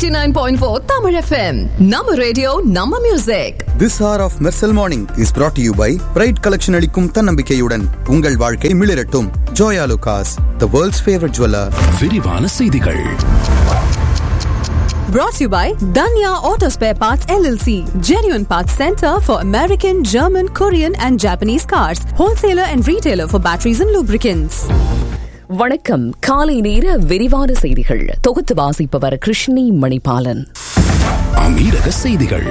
89.4 Tamil FM. நம்ம radio நம்ம music this hour of Mersal morning is brought to you by bright collection அளிக்கும் தன்னம்பிக்கையுடன் உங்கள் வாழ்க்கை மிளிரட்டும் Joyalukkas the world's favourite jeweller விரிவான செய்திகள் brought to you by Danya Auto Spare Parts LLC. Genuine Parts Center for American, German, Korean and Japanese cars. Wholesaler and retailer for batteries and lubricants. வணக்கம் காலை நேர விரிவான செய்திகள் தொகுத்து வாசிப்பவர் கிருஷ்ணி மணிபாலன் அமீரக செய்திகள்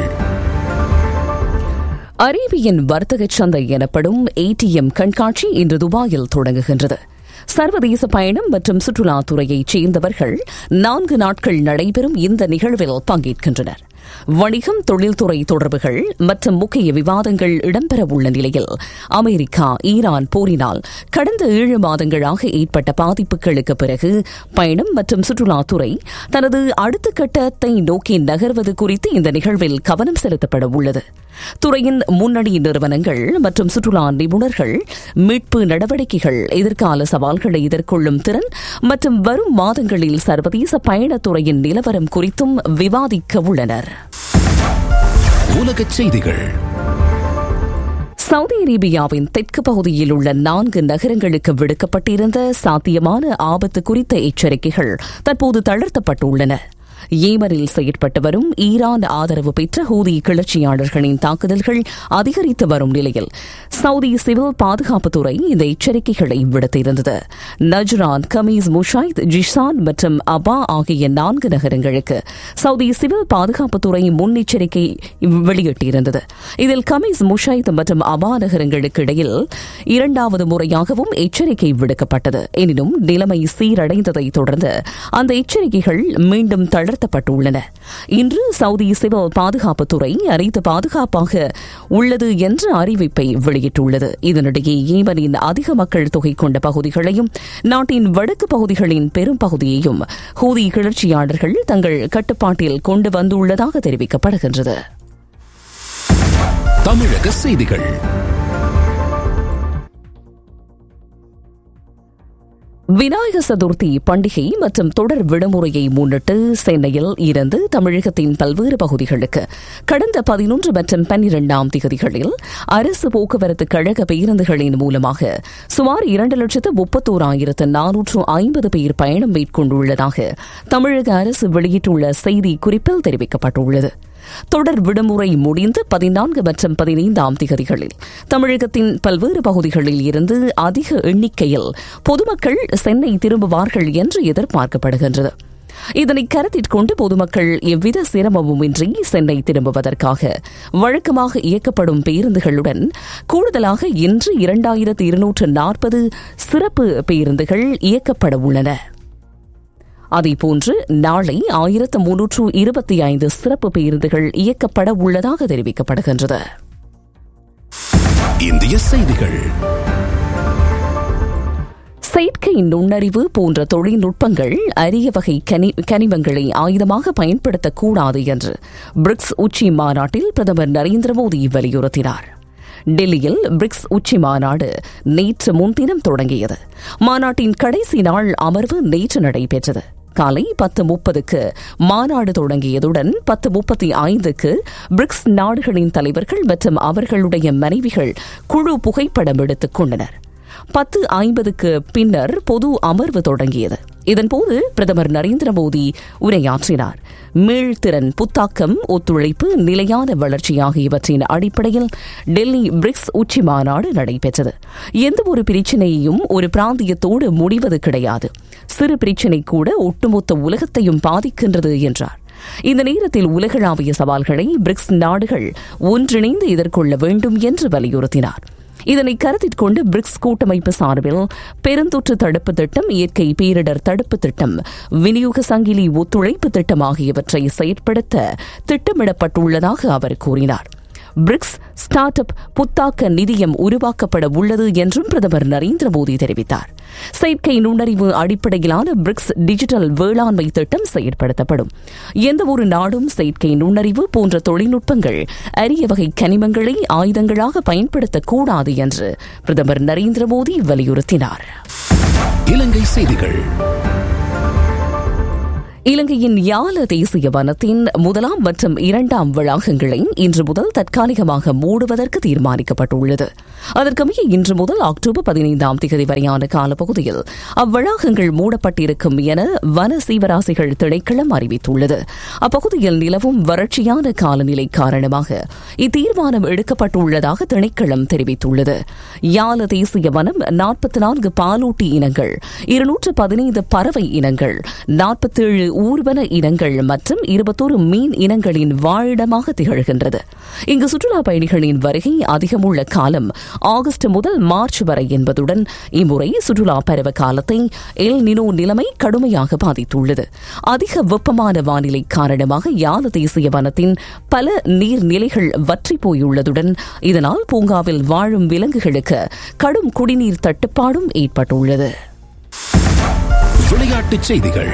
அரேபியன் வர்த்தக சந்தை எனப்படும் ஏடிஎம் கண்காட்சி இன்று துபாயில் தொடங்குகின்றது சர்வதேச பயணம் மற்றும் சுற்றுலாத்துறையைச் சேர்ந்தவர்கள் நான்கு நாட்கள் நடைபெறும் இந்த நிகழ்வில் பங்கேற்கின்றனர் வணிகம் தொழில்துறை தொடர்புகள் மற்றும் முக்கிய விவாதங்கள் இடம்பெற உள்ள நிலையில் அமெரிக்கா ஈரான் போரினால் கடந்த ஏழு மாதங்களாக ஏற்பட்ட பாதிப்புகளுக்கு பிறகு பயணம் மற்றும் சுற்றுலாத்துறை தனது அடுத்த கட்டத்தை நோக்கி நகர்வது குறித்து இந்த நிகழ்வில் கவனம் செலுத்தப்பட உள்ளது துறையின் முன்னணி நிறுவனங்கள் மற்றும் சுற்றுலா நிபுணர்கள் மீட்பு நடவடிக்கைகள் எதிர்கால சவால்களை எதிர்கொள்ளும் திறன் மற்றும் வரும் மாதங்களில் சர்வதேச பயணத்துறையின் நிலவரம் குறித்தும் விவாதிக்க உள்ளனர் உலகச் செய்திகள் சவுதி அரேபியாவின் தெற்கு பகுதியில் உள்ள நான்கு நகரங்களுக்கு விடுக்கப்பட்டிருந்த சாத்தியமான ஆபத்து குறித்த எச்சரிக்கைகள் தற்போது தளர்த்தப்பட்டுள்ளன ஏமனில் செயற்பட்டு வரும் ஈரான் ஆதரவு பெற்ற ஹூதி கிளர்ச்சியாளர்களின் தாக்குதல்கள் அதிகரித்து வரும் நிலையில் சவுதி சிவில் பாதுகாப்புத்துறை இந்த எச்சரிக்கைகளை விடுத்திருந்தது நஜ்ரான் கமீஸ் முஷாய்த் ஜிஷான் மற்றும் அபா ஆகிய நான்கு நகரங்களுக்கு சவுதி சிவில் பாதுகாப்புத்துறை முன்னெச்சரிக்கை வெளியிட்டிருந்தது இதில் கமீஸ் முஷாய்த் மற்றும் அபா நகரங்களுக்கு இடையில் இரண்டாவது முறையாகவும் எச்சரிக்கை விடுக்கப்பட்டது எனினும் நிலைமை சீரடைந்ததை தொடர்ந்து அந்த எச்சரிக்கைகள் மீண்டும் தளர்த்தப்பட்டுள்ளன இன்று சவுதி சிவில் பாதுகாப்புத்துறை அனைத்து பாதுகாப்பாக உள்ளது என்ற அறிவிப்பை வெளியிட்டுள்ளது இதனிடையே ஏமனின் அதிக மக்கள் தொகை கொண்ட பகுதிகளையும் நாட்டின் வடக்கு பகுதிகளின் பெரும் பகுதியையும் ஹூதி கிளர்ச்சியாளர்கள் தங்கள் கட்டுப்பாட்டில் கொண்டு வந்துள்ளதாக தெரிவிக்கப்படுகின்றது தமிழக செய்திகள் விநாயக சதுர்த்தி பண்டிகை மற்றும் தொடர் விடுமுறையை முன்னிட்டு சென்னையில் இருந்து தமிழகத்தின் பல்வேறு பகுதிகளுக்கு கடந்த பதினொன்று மற்றும் பன்னிரண்டாம் திகதிகளில் அரசு போக்குவரத்து கழக பேருந்துகளின் மூலமாக சுமார் இரண்டு லட்சத்து முப்பத்தோராயிரத்து நானூற்று ஐம்பது பேர் பயணம் மேற்கொண்டுள்ளதாக தமிழக அரசு வெளியிட்டுள்ள செய்தி குறிப்பில் தெரிவிக்கப்பட்டுள்ளது தொடர் விடுமுறை முடிந்து பதினான்கு மற்றும் பதினைந்தாம் திகதிகளில் தமிழகத்தின் பல்வேறு பகுதிகளில் இருந்து அதிக எண்ணிக்கையில் பொதுமக்கள் சென்னை திரும்புவார்கள் என்று எதிர்பார்க்கப்படுகின்றது இதனை கருத்தில் கொண்டு பொதுமக்கள் எவ்வித சிரமமுமின்றி சென்னை திரும்புவதற்காக வழக்கமாக இயக்கப்படும் பேருந்துகளுடன் கூடுதலாக இன்று இரண்டாயிரத்து இருநூற்று நாற்பது சிறப்பு பேருந்துகள் இயக்கப்பட உள்ளன அதேபோன்று நாளை ஆயிரத்து முன்னூற்று இருபத்தி ஐந்து சிறப்பு பேருந்துகள் இயக்கப்பட உள்ளதாக தெரிவிக்கப்படுகின்றது இந்திய செய்திகள் செயற்கை நுண்ணறிவு போன்ற தொழில்நுட்பங்கள் அரிய வகை கனி கனிமங்களை ஆயுதமாக பயன்படுத்தக்கூடாது என்று பிரிக்ஸ் உச்சி மாநாட்டில் பிரதமர் நரேந்திர மோடி வலியுறுத்தினார் டெல்லியில் பிரிக்ஸ் உச்சி மாநாடு நேற்று முன்தினம் தொடங்கியது மாநாட்டின் கடைசி நாள் அமர்வு நேற்று நடைபெற்றது காலை பத்து முப்பதுக்கு மாநாடு தொடங்கியதுடன் பத்து முப்பத்தி ஐந்துக்கு பிரிக்ஸ் நாடுகளின் தலைவர்கள் மற்றும் அவர்களுடைய மனைவிகள் குழு புகைப்படம் எடுத்துக் கொண்டனர் பத்து ஐம்பதுக்கு பின்னர் பொது அமர்வு தொடங்கியது இதன்போது பிரதமர் நரேந்திர மோடி உரையாற்றினார் மீள்திறன் புத்தாக்கம் ஒத்துழைப்பு நிலையான வளர்ச்சி ஆகியவற்றின் அடிப்படையில் டெல்லி பிரிக்ஸ் உச்சி மாநாடு நடைபெற்றது எந்தவொரு பிரச்சினையையும் ஒரு பிராந்தியத்தோடு முடிவது கிடையாது சிறு பிரச்சினை கூட ஒட்டுமொத்த உலகத்தையும் பாதிக்கின்றது என்றார் இந்த நேரத்தில் உலகளாவிய சவால்களை பிரிக்ஸ் நாடுகள் ஒன்றிணைந்து எதிர்கொள்ள வேண்டும் என்று வலியுறுத்தினார் இதனை கருத்தில் கொண்டு பிரிக்ஸ் கூட்டமைப்பு சார்பில் பெருந்தொற்று தடுப்பு திட்டம் இயற்கை பேரிடர் தடுப்பு திட்டம் விநியோக சங்கிலி ஒத்துழைப்பு திட்டம் ஆகியவற்றை செயற்படுத்த திட்டமிடப்பட்டுள்ளதாக அவர் கூறினார் பிரிக்ஸ் ஸ்டார்ட் அப் புத்தாக்க நிதியம் உருவாக்கப்பட உள்ளது என்றும் பிரதமர் நரேந்திர மோடி தெரிவித்தார் செயற்கை நுண்ணறிவு அடிப்படையிலான பிரிக்ஸ் டிஜிட்டல் வேளாண்மை திட்டம் செயற்படுத்தப்படும் எந்தவொரு நாடும் செயற்கை நுண்ணறிவு போன்ற தொழில்நுட்பங்கள் அரிய வகை கனிமங்களை ஆயுதங்களாக பயன்படுத்தக்கூடாது என்று பிரதமர் நரேந்திர மோடி வலியுறுத்தினார் இலங்கை செய்திகள் இலங்கையின் யால தேசிய வனத்தின் முதலாம் மற்றும் இரண்டாம் வளாகங்களை இன்று முதல் தற்காலிகமாக மூடுவதற்கு தீர்மானிக்கப்பட்டுள்ளது அதற்கமைய இன்று முதல் அக்டோபர் பதினைந்தாம் தேதி வரையான காலப்பகுதியில் அவ்வளாகங்கள் மூடப்பட்டிருக்கும் என வன சீவராசிகள் திணைக்களம் அறிவித்துள்ளது அப்பகுதியில் நிலவும் வறட்சியான காலநிலை காரணமாக இத்தீர்மானம் எடுக்கப்பட்டுள்ளதாக திணைக்களம் தெரிவித்துள்ளது யால தேசிய வனம் நாற்பத்தி நான்கு பாலூட்டி இனங்கள் இருநூற்று பதினைந்து பறவை இனங்கள் நாற்பத்தேழு ஊர்வன இனங்கள் மற்றும் இருபத்தோரு மீன் இனங்களின் வாழிடமாக திகழ்கின்றது இங்கு சுற்றுலா பயணிகளின் வருகை அதிகமுள்ள காலம் ஆகஸ்ட் முதல் மார்ச் வரை என்பதுடன் இம்முறை சுற்றுலா பருவ காலத்தை எல் நினோ நிலைமை கடுமையாக பாதித்துள்ளது அதிக வெப்பமான வானிலை காரணமாக யால தேசிய வனத்தின் பல நீர்நிலைகள் வற்றி போயுள்ளதுடன் இதனால் பூங்காவில் வாழும் விலங்குகளுக்கு கடும் குடிநீர் தட்டுப்பாடும் ஏற்பட்டுள்ளது விளையாட்டுச் செய்திகள்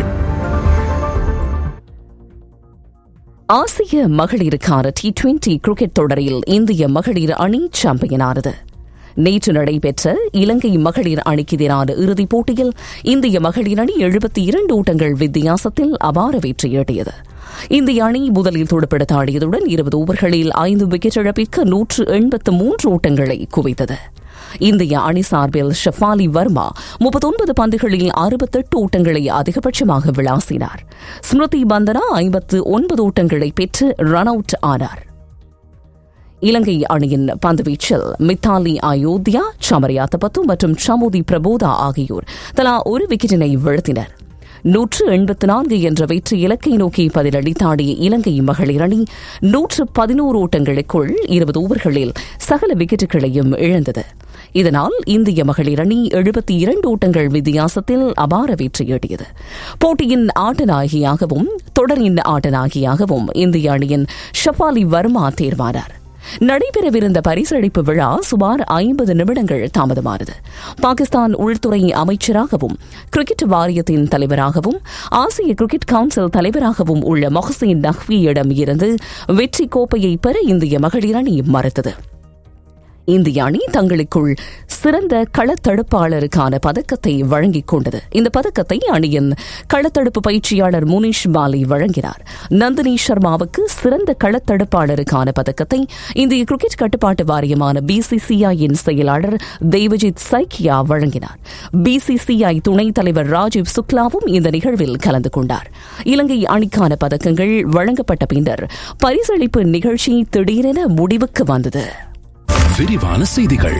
ஆசிய மகளிருக்கான டி டுவெண்டி கிரிக்கெட் தொடரில் இந்திய மகளிர் அணி சாம்பியனானது நேற்று நடைபெற்ற இலங்கை மகளிர் அணிக்கு எதிரான இறுதிப் போட்டியில் இந்திய மகளிர் அணி எழுபத்தி இரண்டு ஓட்டங்கள் வித்தியாசத்தில் அபார வெற்றியீட்டியது இந்திய அணி முதலில் துடுப்படுத்த ஆடியதுடன் இருபது ஓவர்களில் ஐந்து விக்கெட் இழப்பிற்கு நூற்று எண்பத்து மூன்று ஓட்டங்களை குவித்தது இந்திய அணி சார்பில் ஷஃபாலி வர்மா முப்பத்தொன்பது பந்துகளில் அறுபத்தெட்டு ஓட்டங்களை அதிகபட்சமாக விளாசினார் ஸ்மிருதி பந்தனா ஐம்பத்து ஒன்பது ஓட்டங்களை பெற்று ரன் அவுட் ஆனார் இலங்கை அணியின் பந்துவீச்சில் மித்தாலி அயோத்தியா சமரியா தபத்து மற்றும் சமுதி பிரபோதா ஆகியோர் தலா ஒரு விக்கெட்டினை வீழ்த்தினர் நூற்று எண்பத்து நான்கு என்ற வெற்றி இலக்கை நோக்கி பதிலளித்தாடிய இலங்கை மகளிர் அணி நூற்று பதினோரு ஓட்டங்களுக்குள் இருபது ஓவர்களில் சகல விக்கெட்டுகளையும் இழந்தது இதனால் இந்திய மகளிர் அணி எழுபத்தி இரண்டு ஓட்டங்கள் வித்தியாசத்தில் அபார வெற்றியீட்டியது போட்டியின் ஆட்டநாயகியாகவும் தொடரின் ஆட்டநாயகியாகவும் இந்திய அணியின் ஷஃபாலி வர்மா தேர்வானார் நடைபெறவிருந்த பரிசளிப்பு விழா சுமார் ஐம்பது நிமிடங்கள் தாமதமானது பாகிஸ்தான் உள்துறை அமைச்சராகவும் கிரிக்கெட் வாரியத்தின் தலைவராகவும் ஆசிய கிரிக்கெட் கவுன்சில் தலைவராகவும் உள்ள மொஹசின் நஹ்வியிடம் இருந்து வெற்றி கோப்பையை பெற இந்திய மகளிர் அணி மறுத்தது இந்திய அணி தங்களுக்குள் சிறந்த களத்தடுப்பாளருக்கான பதக்கத்தை வழங்கிக் கொண்டது இந்த பதக்கத்தை அணியின் களத்தடுப்பு பயிற்சியாளர் முனிஷ் பாலி வழங்கினார் நந்தினி சர்மாவுக்கு சிறந்த களத்தடுப்பாளருக்கான பதக்கத்தை இந்திய கிரிக்கெட் கட்டுப்பாட்டு வாரியமான பிசிசிஐயின் செயலாளர் தேவஜித் சைக்கியா வழங்கினார் பிசிசிஐ துணைத் தலைவர் ராஜீவ் சுக்லாவும் இந்த நிகழ்வில் கலந்து கொண்டார் இலங்கை அணிக்கான பதக்கங்கள் வழங்கப்பட்ட பின்னர் பரிசளிப்பு நிகழ்ச்சி திடீரென முடிவுக்கு வந்தது விரிவான செய்திகள்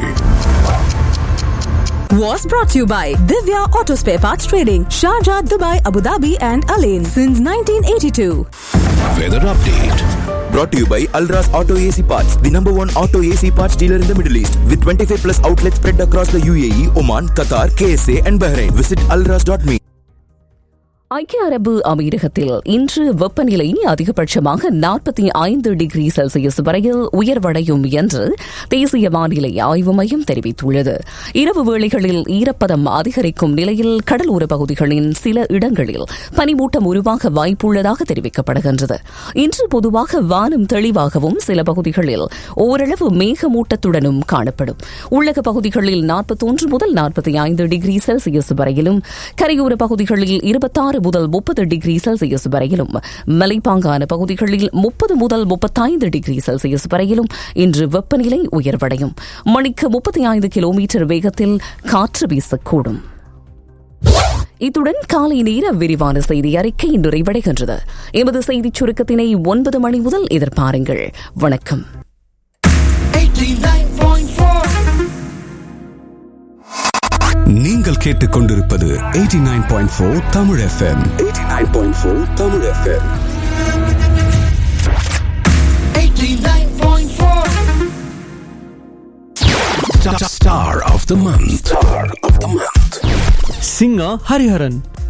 Was brought to you by Divya Auto Spare Parts Trading, Sharjah, Dubai, Abu Dhabi, and Alain since 1982. Weather update Brought to you by Alras Auto AC Parts, the number one auto AC parts dealer in the Middle East, with 25 plus outlets spread across the UAE, Oman, Qatar, KSA, and Bahrain. Visit alras.me. ஐக்கிய அரபு அமீரகத்தில் இன்று வெப்பநிலை அதிகபட்சமாக நாற்பத்தி ஐந்து degree Celsius வரையில் உயர்வடையும் என்று தேசிய வானிலை ஆய்வு மையம் தெரிவித்துள்ளது இரவு வேளைகளில் ஈரப்பதம் அதிகரிக்கும் நிலையில் கடலோர பகுதிகளின் சில இடங்களில் பனிமூட்டம் உருவாக வாய்ப்புள்ளதாக தெரிவிக்கப்படுகின்றது இன்று பொதுவாக வானம் தெளிவாகவும் சில பகுதிகளில் ஓரளவு மேகமூட்டத்துடனும் காணப்படும் உள்ளக பகுதிகளில் நாற்பத்தொன்று முதல் நாற்பத்தி ஐந்து டிகிரி செல்சியஸ் வரையிலும் கரையோர பகுதிகளில் இருபத்தாறு முதல் முப்பது டிகிரி செல்சியஸ் வரையிலும் மலைப்பாங்கான பகுதிகளில் முப்பது முதல் முப்பத்தைந்து டிகிரி செல்சியஸ் வரையிலும் இன்று வெப்பநிலை உயர்வடையும் மணிக்கு முப்பத்தி ஐந்து கிலோமீட்டர் வேகத்தில் காற்று வீசக்கூடும் இத்துடன் காலை நேர விரிவான செய்தி அறிக்கை நிறைவடைகின்றது எமது செய்திச் சுருக்கத்தினை ஒன்பது மணி முதல் எதிர்பாருங்கள் வணக்கம் நீங்கள் கேட்டுக்கொண்டிருப்பது 89.4 Tamil FM 89.4 Tamil FM Star of the month. Star of the month. singer Hariharan.